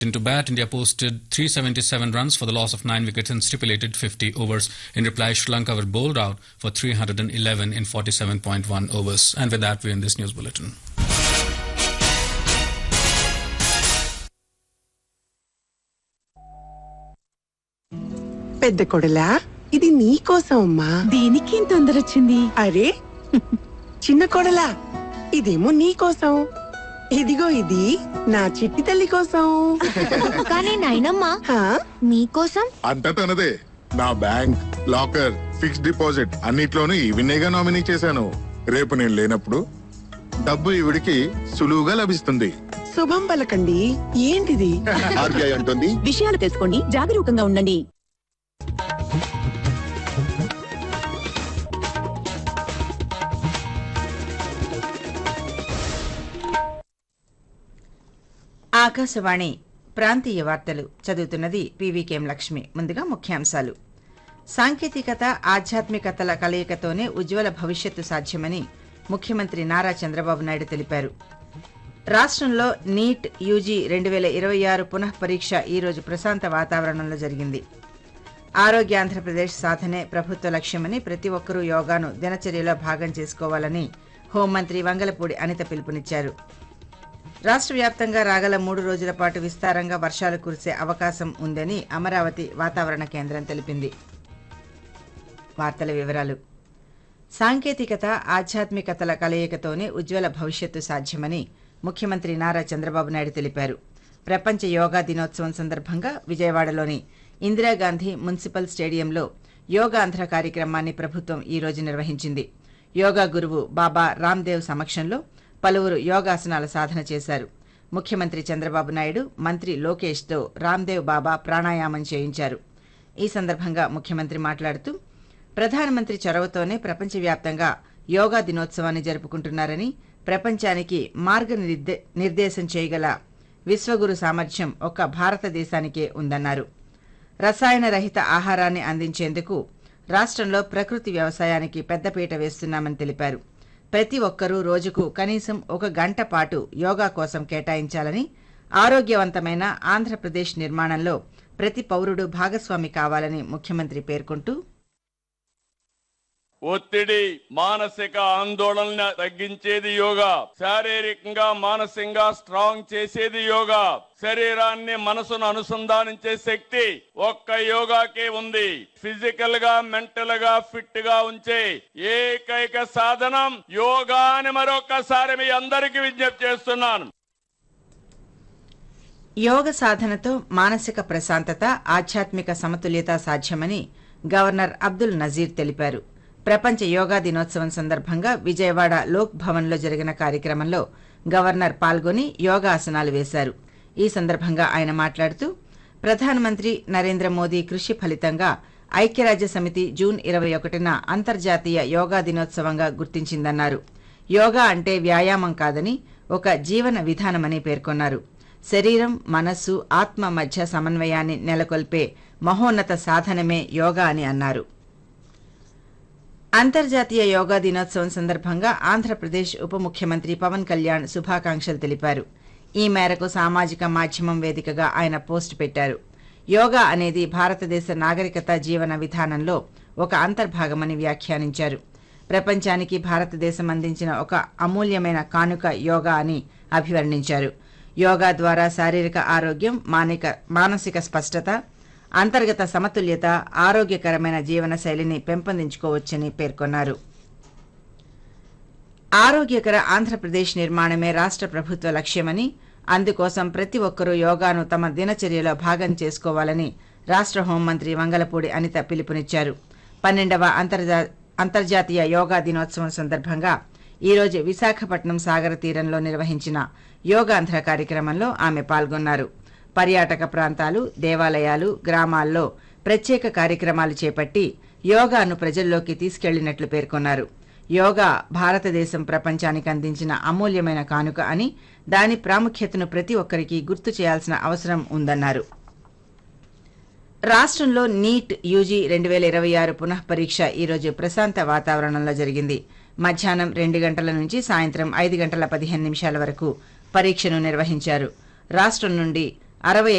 Into bat, India posted 377 runs for the loss of 9 wickets in stipulated 50 overs. In reply, Sri Lanka were bowled out for 311 in 47.1 overs. And with that, we end this news bulletin. పెద్ద కొడలా ఇది నీ కోసం అమ్మా దీనికి ఇంత తొందర వచ్చింది అరే చిన్న కొడలా ఇదేమో నీ కోసం ఇదిగో ఇది నా చిట్టి తల్లి కోసం కానీ నాయనమ్మ హా? మీకోసం అంతా తనదే నా బ్యాంక్ లాకర్ ఫిక్స్డ్ డిపాజిట్ అన్నిట్లోనూ ఈవినేగా నామినీ చేశాను రేపు నేను లేనప్పుడు డబ్బు ఈవిడికి సులువుగా లభిస్తుంది శుభం పలకండి ఏంటిది ఆర్బీఐ అంటుంది విషయాలు తెలుసుకోండి జాగరూకంగా ఉండండి ఆకాశవాణి ప్రాంతీయ వార్తలు చదువుతున్నది పీవీకేఎం లక్ష్మి ముందుగా ముఖ్యాంశాలు సాంకేతికత ఆధ్యాత్మికతల కలయికతోనే ఉజ్వల భవిష్యత్తు సాధ్యమని ముఖ్యమంత్రి నారా చంద్రబాబు నాయుడు తెలిపారు రాష్ట్రంలో నీట్ యూజీ రెండు వేల ఇరవై ఆరు పునః పరీక్ష ఈరోజు ప్రశాంత వాతావరణంలో జరిగింది ఆరోగ్య ఆంధ్రప్రదేశ్ సాధనే ప్రభుత్వ లక్ష్యమని ప్రతి ఒక్కరూ యోగాను దినచర్యలో భాగం చేసుకోవాలని హోంమంత్రి వంగలపూడి అనిత పిలుపునిచ్చారు రాష్ట్ర వ్యాప్తంగా రాగల మూడు రోజుల పాటు విస్తారంగా వర్షాలు కురిసే అవకాశం ఉందని అమరావతి వాతావరణ కేంద్రం తెలిపింది వార్తల వివరాలు సాంకేతికత ఆధ్యాత్మికతల కలయికతోనే ఉజ్వల భవిష్యత్తు సాధ్యమని ముఖ్యమంత్రి నారా చంద్రబాబు నాయుడు తెలిపారు ప్రపంచ యోగా దినోత్సవం సందర్భంగా విజయవాడలోని ఇందిరాగాంధీ మున్సిపల్ స్టేడియంలో యోగాంధ్ర కార్యక్రమాన్ని ప్రభుత్వం ఈ రోజు నిర్వహించింది యోగా గురువు బాబా రామ్దేవ్ సమక్షంలో పలువురు యోగాసనాల సాధన చేశారు ముఖ్యమంత్రి చంద్రబాబు నాయుడు మంత్రి లోకేష్తో రామ్దేవ్ బాబా ప్రాణాయామం చేయించారు ఈ సందర్భంగా ముఖ్యమంత్రి మాట్లాడుతూ ప్రధానమంత్రి చొరవతోనే ప్రపంచవ్యాప్తంగా యోగా దినోత్సవాన్ని జరుపుకుంటున్నారని ప్రపంచానికి మార్గ నిర్దేశం చేయగల విశ్వగురు సామర్థ్యం ఒక్క భారతదేశానికే ఉందన్నారు రసాయన రహిత ఆహారాన్ని అందించేందుకు రాష్ట్రంలో ప్రకృతి వ్యవసాయానికి పెద్దపీట వేస్తున్నామని తెలిపారు ప్రతి ఒక్కరూ రోజుకు కనీసం ఒక గంట పాటు యోగా కోసం కేటాయించాలని ఆరోగ్యవంతమైన ఆంధ్రప్రదేశ్ నిర్మాణంలో ప్రతి పౌరుడు భాగస్వామి కావాలని ముఖ్యమంత్రి పేర్కొంటూ ఒత్తిడి మానసిక ఆందోళన తగ్గించేది యోగా శారీరకంగా మానసికంగా స్ట్రాంగ్ చేసేది యోగా శరీరాన్ని మనసును అనుసంధానించే శక్తి ఒక్క యోగాకే ఉంది ఫిజికల్ గా మెంటల్ గా ఫిట్ గా ఉంచే ఏకైక సాధనం యోగా అని మరొకసారి మీ అందరికీ విజ్ఞప్తి చేస్తున్నాను యోగ సాధనతో మానసిక ప్రశాంతత ఆధ్యాత్మిక సమతుల్యత సాధ్యమని గవర్నర్ అబ్దుల్ నజీర్ తెలిపారు ప్రపంచ యోగా దినోత్సవం సందర్భంగా విజయవాడ లోక్ భవన్లో జరిగిన కార్యక్రమంలో గవర్నర్ పాల్గొని యోగాసనాలు వేశారు ఈ సందర్భంగా ఆయన మాట్లాడుతూ ప్రధానమంత్రి నరేంద్ర మోదీ కృషి ఫలితంగా ఐక్యరాజ్య సమితి జూన్ ఇరవై ఒకటిన అంతర్జాతీయ యోగా దినోత్సవంగా గుర్తించిందన్నారు యోగా అంటే వ్యాయామం కాదని ఒక జీవన విధానమని పేర్కొన్నారు శరీరం మనస్సు ఆత్మ మధ్య సమన్వయాన్ని నెలకొల్పే మహోన్నత సాధనమే యోగా అని అన్నారు అంతర్జాతీయ యోగా దినోత్సవం సందర్భంగా ఆంధ్రప్రదేశ్ ఉప ముఖ్యమంత్రి పవన్ కళ్యాణ్ శుభాకాంక్షలు తెలిపారు ఈ మేరకు సామాజిక మాధ్యమం వేదికగా ఆయన పోస్ట్ పెట్టారు యోగా అనేది భారతదేశ నాగరికత జీవన విధానంలో ఒక అంతర్భాగమని వ్యాఖ్యానించారు ప్రపంచానికి భారతదేశం అందించిన ఒక అమూల్యమైన కానుక యోగా అని అభివర్ణించారు యోగా ద్వారా శారీరక ఆరోగ్యం మానిక మానసిక స్పష్టత అంతర్గత సమతుల్యత ఆరోగ్యకరమైన జీవన శైలిని పెంపొందించుకోవచ్చని పేర్కొన్నారు ఆరోగ్యకర ఆంధ్రప్రదేశ్ నిర్మాణమే రాష్ట్ర ప్రభుత్వ లక్ష్యమని అందుకోసం ప్రతి ఒక్కరూ యోగాను తమ దినచర్యలో భాగం చేసుకోవాలని రాష్ట్ర హోంమంత్రి వంగలపూడి అనిత పిలుపునిచ్చారు పన్నెండవ అంతర్జా అంతర్జాతీయ యోగా దినోత్సవం సందర్భంగా ఈరోజు విశాఖపట్నం సాగర తీరంలో నిర్వహించిన యోగాంధ్ర కార్యక్రమంలో ఆమె పాల్గొన్నారు పర్యాటక ప్రాంతాలు దేవాలయాలు గ్రామాల్లో ప్రత్యేక కార్యక్రమాలు చేపట్టి యోగాను ప్రజల్లోకి తీసుకెళ్లినట్లు పేర్కొన్నారు యోగా భారతదేశం ప్రపంచానికి అందించిన అమూల్యమైన కానుక అని దాని ప్రాముఖ్యతను ప్రతి ఒక్కరికి గుర్తు చేయాల్సిన అవసరం ఉందన్నారు రాష్ట్రంలో నీట్ యూజీ రెండు వేల ఇరవై ఆరు పునః పరీక్ష ఈరోజు ప్రశాంత వాతావరణంలో జరిగింది మధ్యాహ్నం రెండు గంటల నుంచి సాయంత్రం ఐదు గంటల పదిహేను నిమిషాల వరకు పరీక్షను నిర్వహించారు రాష్ట్రం నుండి అరవై